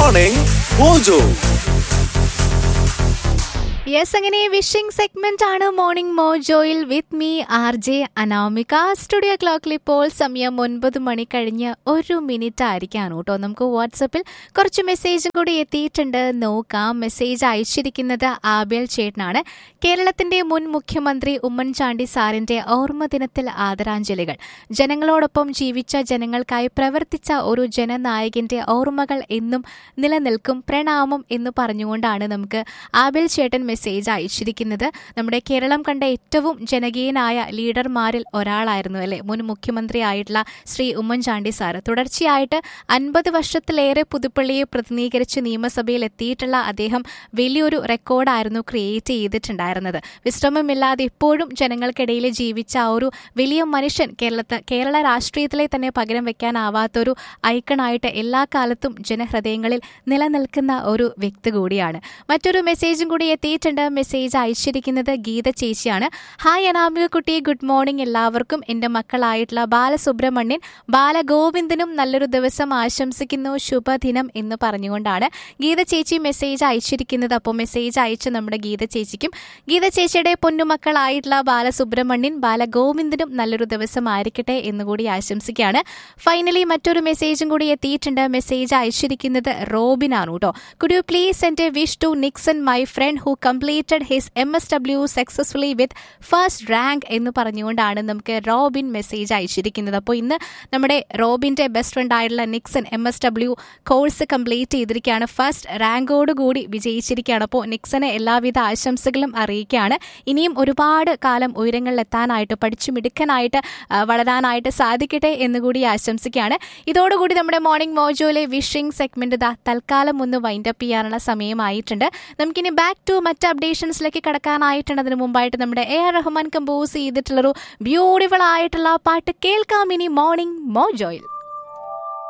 morning Mojo yes അങ്ങനെ wishing segment ആണ് morning മോജോയിൽ with me R J Anamika studio ക്ലോക്കിൽ ഇപ്പോൾ സമയം ഒൻപത് മണി കഴിഞ്ഞ് ഒരു മിനിറ്റ് ആയിരിക്കാണ് കേട്ടോ നമുക്ക് വാട്സപ്പിൽ കുറച്ച് മെസ്സേജും കൂടി എത്തിയിട്ടുണ്ട് നോക്കാം മെസ്സേജ് അയച്ചിരിക്കുന്നത് ആബേൽ ചേട്ടനാണ് കേരളത്തിന്റെ മുൻ മുഖ്യമന്ത്രി ഉമ്മൻചാണ്ടി സാറിന്റെ ഓർമ്മ ദിനത്തിൽ ആദരാഞ്ജലികൾ ജനങ്ങളോടൊപ്പം ജീവിച്ച ജനങ്ങൾക്കായി പ്രവർത്തിച്ച ഒരു ജനനായകന്റെ ഓർമ്മകൾ എന്നും നിലനിൽക്കും പ്രണാമം എന്ന് പറഞ്ഞുകൊണ്ടാണ് നമുക്ക് ആബേൽ ചേട്ടൻ മെസ്സേജ് അയച്ചിരിക്കുന്നത് നമ്മുടെ കേരളം കണ്ട ഏറ്റവും ജനകീയനായ ലീഡർമാരിൽ ഒരാളായിരുന്നു അല്ലെ മുൻ മുഖ്യമന്ത്രി ആയിട്ടുള്ള ശ്രീ ഉമ്മൻചാണ്ടി സാറ് തുടർച്ചയായിട്ട് അൻപത് വർഷത്തിലേറെ പുതുപ്പള്ളിയെ പ്രതിനിധീകരിച്ച് നിയമസഭയിൽ എത്തിയിട്ടുള്ള അദ്ദേഹം വലിയൊരു റെക്കോർഡായിരുന്നു ക്രിയേറ്റ് ചെയ്തിട്ടുണ്ടായിരുന്നത് വിശ്രമമില്ലാതെ ഇപ്പോഴും ജനങ്ങൾക്കിടയിൽ ജീവിച്ച ആ ഒരു വലിയ മനുഷ്യൻ കേരളത്തെ കേരള രാഷ്ട്രീയത്തിലെ തന്നെ പകരം വെക്കാനാവാത്തൊരു ഐക്കണായിട്ട് എല്ലാ കാലത്തും ജനഹൃദയങ്ങളിൽ നിലനിൽക്കുന്ന ഒരു വ്യക്തി കൂടിയാണ് മറ്റൊരു മെസ്സേജും കൂടി എത്തിയിട്ടുണ്ട് മെസ്സേജ് അയച്ചിരിക്കുന്നത് ഗീത ചേച്ചിയാണ് ഹായ് അനാമിക കുട്ടി ഗുഡ് മോർണിംഗ് എല്ലാവർക്കും എൻ്റെ മക്കളായിട്ടുള്ള ബാലസുബ്രഹ്മണ്യൻ ബാലഗോവിന്ദനും നല്ലൊരു ദിവസം ആശംസിക്കുന്നു ശുഭദിനം എന്ന് പറഞ്ഞുകൊണ്ടാണ് ഗീത ചേച്ചി മെസ്സേജ് അയച്ചിരിക്കുന്നത് അപ്പോൾ മെസ്സേജ് അയച്ച് നമ്മുടെ ഗീത ചേച്ചിക്കും ഗീത ചേച്ചിയുടെ പൊന്നുമക്കളായിട്ടുള്ള ബാലസുബ്രഹ്മണ്യൻ ബാലഗോവിന്ദനും നല്ലൊരു ദിവസം ആയിരിക്കട്ടെ എന്നുകൂടി ആശംസിക്കുകയാണ് ഫൈനലി മറ്റൊരു മെസ്സേജും കൂടി എത്തിയിട്ടുണ്ട് മെസ്സേജ് അയച്ചിരിക്കുന്നത് റോബിനാണ് കേട്ടോ could you please send a wish to Nixon my friend who completed his M S W successfully with first rank എന്ന് പറഞ്ഞുകൊണ്ടാണ് നമുക്ക് റോബിൻ മെസ്സേജ് അയച്ചിരിക്കുന്നത് അപ്പോൾ ഇന്ന് നമ്മുടെ റോബിന്റെ ബെസ്റ്റ് ഫ്രണ്ട് ആയിട്ടുള്ള Nixon M S W course complete ചെയ്തിരിക്കുകയാണ് ഫസ്റ്റ് റാങ്കോടുകൂടി വിജയിച്ചിരിക്കുകയാണ് അപ്പോൾ നിക്സന് എല്ലാവിധ ആശംസകളും അറിയിക്കുകയാണ് ഇനിയും ഒരുപാട് കാലം ഉയരങ്ങളിലെത്താനായിട്ട് പഠിച്ചു മിടുക്കനായിട്ട് ആ, വളരാനായിട്ട് സാധിക്കട്ടെ എന്നുകൂടി ആശംസിക്കുകയാണ് ഇതോടുകൂടി നമ്മുടെ മോർണിംഗ് മോജോയിലെ വിഷിംഗ് സെഗ്മെന്റ് ദാ തൽക്കാലം ഒന്ന് വൈൻഡ് അപ്പ് ചെയ്യാനുള്ള സമയമായിട്ടുണ്ട് നമുക്കിനി ബാക്ക് ടു മറ്റ് അപ്ഡേഷൻസിലേക്ക് കടക്കാനായിട്ടുണ്ട് അതിന് മുമ്പായിട്ട് നമ്മുടെ എ ആർ റഹ്മാൻ കമ്പോസ് ചെയ്തിട്ടുള്ളൊരു ബ്യൂട്ടിഫുൾ ആയിട്ടുള്ള പാട്ട് കേൾക്കാം ഇനി മോർണിംഗ് മോജോയിൽ